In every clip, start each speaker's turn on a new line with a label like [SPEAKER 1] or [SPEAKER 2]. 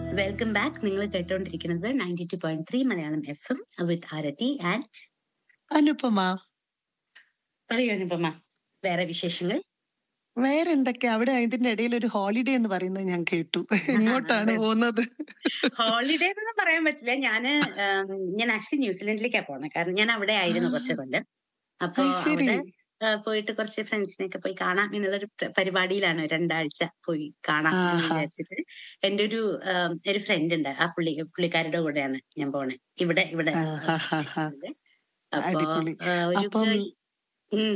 [SPEAKER 1] Welcome back നിങ്ങൾ കേട്ടോണ്ടിരിക്കുന്നത് ninety two point three Malayalam F M with Arathi and
[SPEAKER 2] Anupama
[SPEAKER 1] പറയൂ അനുപമ വേറെ വിശേഷങ്ങൾ
[SPEAKER 2] വേറെ എന്തൊക്കെയാ അവിടെ ഇതിന്റെ ഇടയിൽ ഒരു ഹോളിഡേ എന്ന് പറയുന്നത് ഞാൻ കേട്ടു എങ്ങോട്ടാണ് പോകുന്നത്
[SPEAKER 1] ഹോളിഡേ എന്നൊന്നും പറയാൻ പറ്റില്ല ഞാന് ഉം, ഞാൻ ആക്ച്വലി ന്യൂസിലൻഡിലേക്കാ പോണേ കാരണം ഞാൻ അവിടെ ആയിരുന്നു കുറച്ച് കൊല്ലം അപ്പൊ
[SPEAKER 2] അത് ശരി
[SPEAKER 1] അവിടെ ആ, പോയിട്ട് കുറച്ച് ഫ്രണ്ട്സിനെയൊക്കെ പോയി കാണാം എന്നുള്ളൊരു പ്ര- പരിപാടിയിലാണ് രണ്ടാഴ്ച പോയി കാണാം എന്ന്
[SPEAKER 2] ആഹാ.
[SPEAKER 1] വിചാരിച്ചിട്ട് എന്റെ ഒരു ഉം, ഒരു ഫ്രണ്ട് ഉണ്ട് ആ പുള്ളി പുള്ളിക്കാരുടെ കൂടെയാണ് ഞാൻ പോണേ ഇവിടെ ഇവിടെ
[SPEAKER 2] ആഹാഹാഹാ.
[SPEAKER 1] അപ്പൊ
[SPEAKER 2] അടിപൊളി.
[SPEAKER 1] ആ, ഒരു
[SPEAKER 2] അപ്പം
[SPEAKER 1] ഉം.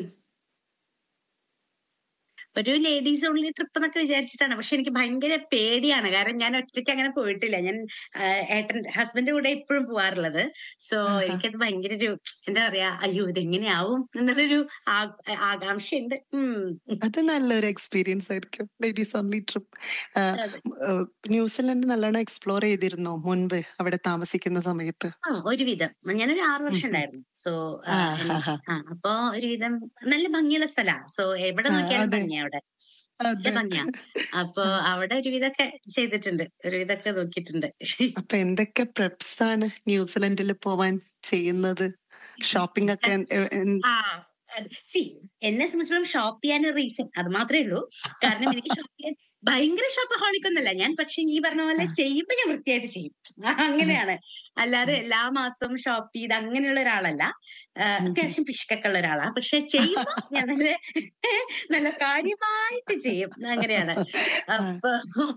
[SPEAKER 1] ഒരു ലേഡീസ് ഓൺലി ട്രിപ്പ് എന്നൊക്കെ വിചാരിച്ചിട്ടാണ് പക്ഷെ എനിക്ക് ഭയങ്കര പേടിയാണ് കാരണം ഞാൻ ഒറ്റയ്ക്ക് അങ്ങനെ പോയിട്ടില്ല ഞാൻ ആ, ഏട്ടൻ ഹസ്ബൻഡിന്റെ കൂടെ എപ്പോഴും പോവാറുള്ളത് സോ
[SPEAKER 2] ആഹാ.
[SPEAKER 1] എനിക്കത് ഭയങ്കര ഒരു എന്താ പറയാ അയ്യോ ഇതെങ്ങനെയാവും എന്നുള്ളൊരു ആ- ആകാംക്ഷയുണ്ട് ഉം.
[SPEAKER 2] അത് നല്ലൊരു എക്സ്പീരിയൻസ് ആയിരിക്കും ലേഡീസ് ഓൺലി ട്രിപ്പ്
[SPEAKER 1] അതെ.
[SPEAKER 2] ന്യൂസിലൻഡ് നല്ലോണം എക്സ്പ്ലോർ ചെയ്തിരുന്നോ മുൻപ് അവിടെ താമസിക്കുന്ന സമയത്ത്
[SPEAKER 1] ആ ഒരുവിധം ഞാനൊരു ആറു വർഷം
[SPEAKER 2] ഉം.
[SPEAKER 1] ഉണ്ടായിരുന്നു സോ
[SPEAKER 2] ആ, ഹാ, ഹാ.
[SPEAKER 1] ആ അപ്പൊ ഒരുവിധം നല്ല ഭംഗിയുള്ള സ്ഥലാ സോ എവിടെ
[SPEAKER 2] ആ,
[SPEAKER 1] നോക്കിയാലും
[SPEAKER 2] അതെ.
[SPEAKER 1] ഭംഗിയാ അവിടെ നല്ല
[SPEAKER 2] അതെ
[SPEAKER 1] ഭംഗിയാ അപ്പൊ അവിടെ ഒരുവിധൊക്കെ ചെയ്തിട്ടുണ്ട് ഒരുവിധൊക്കെ നോക്കിയിട്ടുണ്ട്
[SPEAKER 2] അപ്പൊ എന്തൊക്കെ പ്രെപ്സ് ആണ് ന്യൂസിലൻഡിൽ പോവാൻ ചെയ്യുന്നത് ഷോപ്പിംഗ് ഒക്കെ എൻ- എ- എൻ-
[SPEAKER 1] ആ സി എന്നെ സംബന്ധിച്ചിടത്തോളം ഷോപ്പ് ചെയ്യാൻ ഒരു റീസൺ അത് മാത്രമേ ഉള്ളൂ കാരണം എനിക്ക് ഷോപ്പ് ചെയ്യാൻ ഭയങ്കര ഷോപ്പഹോളിക് ഒന്നുമല്ല ഞാൻ പക്ഷെ ഈ പറഞ്ഞ പോലെ ചെയ്യുമ്പോ ഞാൻ വൃത്തിയായിട്ട് ചെയ്യും അങ്ങനെയാണ് അല്ലാതെ എല്ലാ മാസവും ഷോപ്പ് ചെയ്ത് അങ്ങനെയുള്ള ഒരാളല്ല ആ, അത്യാവശ്യം പിശുക്കൊക്കെ ഉള്ള ഒരാളാ പക്ഷെ ചെയ്യുമ്പോ ഞാൻ നല്ല നല്ല കാര്യമായിട്ട് ചെയ്യും അങ്ങനെയാണ് അപ്പൊ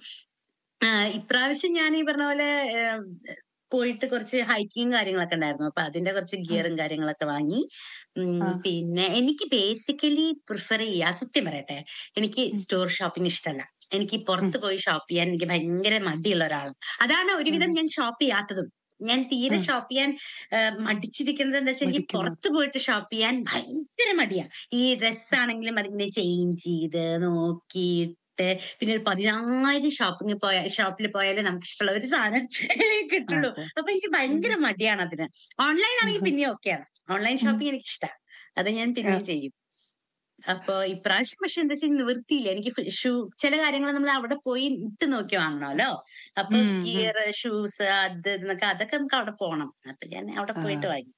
[SPEAKER 1] ആ, ഇപ്രാവശ്യം ഞാൻ ഈ പറഞ്ഞ പോലെ ഏം, പോയിട്ട് കുറച്ച് ഹൈക്കിങ് കാര്യങ്ങളൊക്കെ ഉണ്ടായിരുന്നു അപ്പൊ അതിന്റെ കുറച്ച് ഗിയറും കാര്യങ്ങളൊക്കെ വാങ്ങി ഉം,
[SPEAKER 2] ആ.
[SPEAKER 1] പിന്നെ എനിക്ക് ബേസിക്കലി പ്രിഫർ ചെയ്യാ സത്യം പറയട്ടെ എനിക്ക് സ്റ്റോർ ഷോപ്പിംഗ് ഇഷ്ടമല്ല എനിക്ക് പുറത്ത് പോയി ഷോപ്പ് ചെയ്യാൻ എനിക്ക് ഭയങ്കര മടിയുള്ള ഒരാളാണ് അതാണ് ഒരുവിധം ഞാൻ ഷോപ്പ് ചെയ്യാത്തതും ഞാൻ തീരെ
[SPEAKER 2] ഉം.
[SPEAKER 1] ഷോപ്പ് ചെയ്യാൻ ആ, മടിച്ചിരിക്കുന്നത് എന്താ വെച്ചാൽ എനിക്ക്
[SPEAKER 2] മടിക്കുന്നത്.
[SPEAKER 1] പുറത്ത് പോയിട്ട് ഷോപ്പ് ചെയ്യാൻ ഭയങ്കര മടിയാ ഈ ഡ്രസ് ആണെങ്കിലും അതിങ്ങനെ ചേഞ്ച് ചെയ്ത് നോക്കിയിട്ട് പിന്നെ ഒരു പതിനായിരം ഷോപ്പിംഗ് പോയ ഷോപ്പിൽ പോയാലേ നമുക്ക് ഇഷ്ടമുള്ള ഒരു സാധനം കിട്ടുള്ളൂ
[SPEAKER 2] അതെ.
[SPEAKER 1] അപ്പൊ എനിക്ക് ഭയങ്കര മടിയാണ് അതിന് ഓൺലൈൻ ആണെങ്കിൽ
[SPEAKER 2] ഉം.
[SPEAKER 1] പിന്നെ ഓക്കെയാണ് ഓൺലൈൻ ഷോപ്പിംഗ് എനിക്ക് ഇഷ്ടമാണ് അത് ഞാൻ പിന്നെയും ചെയ്യും അപ്പൊ ഇപ്രാവശ്യം പക്ഷെ എന്താ വെച്ചാൽ നിവൃത്തിയില്ല എനിക്ക് ഷൂ ചില കാര്യങ്ങൾ നമ്മൾ അവിടെ പോയി ഇട്ട് നോക്കി വാങ്ങണമല്ലോ അപ്പൊ
[SPEAKER 2] ഉം, ഉം.
[SPEAKER 1] ഗിയർ ഷൂസ് അത് ഇതെന്നൊക്കെ അതൊക്കെ നമുക്ക് അവിടെ പോണം അപ്പൊ ഞാൻ അവിടെ
[SPEAKER 2] ആ.
[SPEAKER 1] പോയിട്ട് വാങ്ങി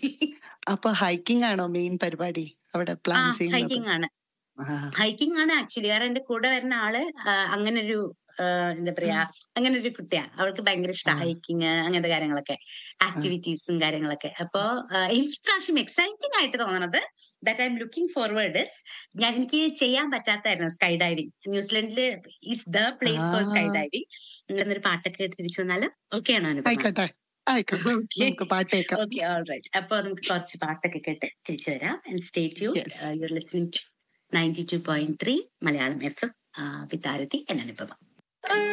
[SPEAKER 2] അപ്പൊ ഹൈക്കിംഗ് ആണോ മെയിൻ പരിപാടി അവിടെ
[SPEAKER 1] ആ
[SPEAKER 2] പ്ലാൻ ചെയ്യുന്നത്
[SPEAKER 1] ഹൈക്കിംഗ് ആണ്
[SPEAKER 2] ആ,
[SPEAKER 1] ഹൈക്കിംഗ് ആണ് ആക്ച്വലി കാരണം എന്റെ കൂടെ വരുന്ന ആള് ആ, അങ്ങനൊരു ആ, എന്താ പറയാ അങ്ങനെ ഒരു കുട്ടിയാ അവൾക്ക് ഭയങ്കര ഇഷ്ടം
[SPEAKER 2] ആ.
[SPEAKER 1] ഹൈക്കിങ് അങ്ങനത്തെ കാര്യങ്ങളൊക്കെ ആക്ടിവിറ്റീസും കാര്യങ്ങളൊക്കെ അപ്പോ ആ, എനിക്ക് ഇപ്രാവശ്യം എക്സൈറ്റിംഗ് ആയിട്ട് തോന്നണത് that I'm looking forward is ഞാൻ എനിക്ക് ചെയ്യാൻ പറ്റാത്തായിരുന്നു സ്കൈ ഡൈവിംഗ് ന്യൂസിലൻഡില് is the place for sky
[SPEAKER 2] ah.
[SPEAKER 1] Diving എന്നൊരു പാട്ടൊക്കെ കേട്ട് തിരിച്ചു വന്നാല് ഓക്കെ ആണോ അനുപമ
[SPEAKER 2] ആയിക്കോട്ടെ ആയിക്കോട്ടെ
[SPEAKER 1] ഓക്കെ
[SPEAKER 2] നമുക്ക് പാട്ടേക്കാം
[SPEAKER 1] ഓക്കെ ഓൾ റൈറ്റ് അപ്പൊ നമുക്ക് കുറച്ച് പാട്ടൊക്കെ കേട്ട് തിരിച്ചു വരാം and stay tune
[SPEAKER 2] Yes.
[SPEAKER 1] Your listening to ninety two point three Malayalam F M with Arathi എന്നാണ് ഇപ്പം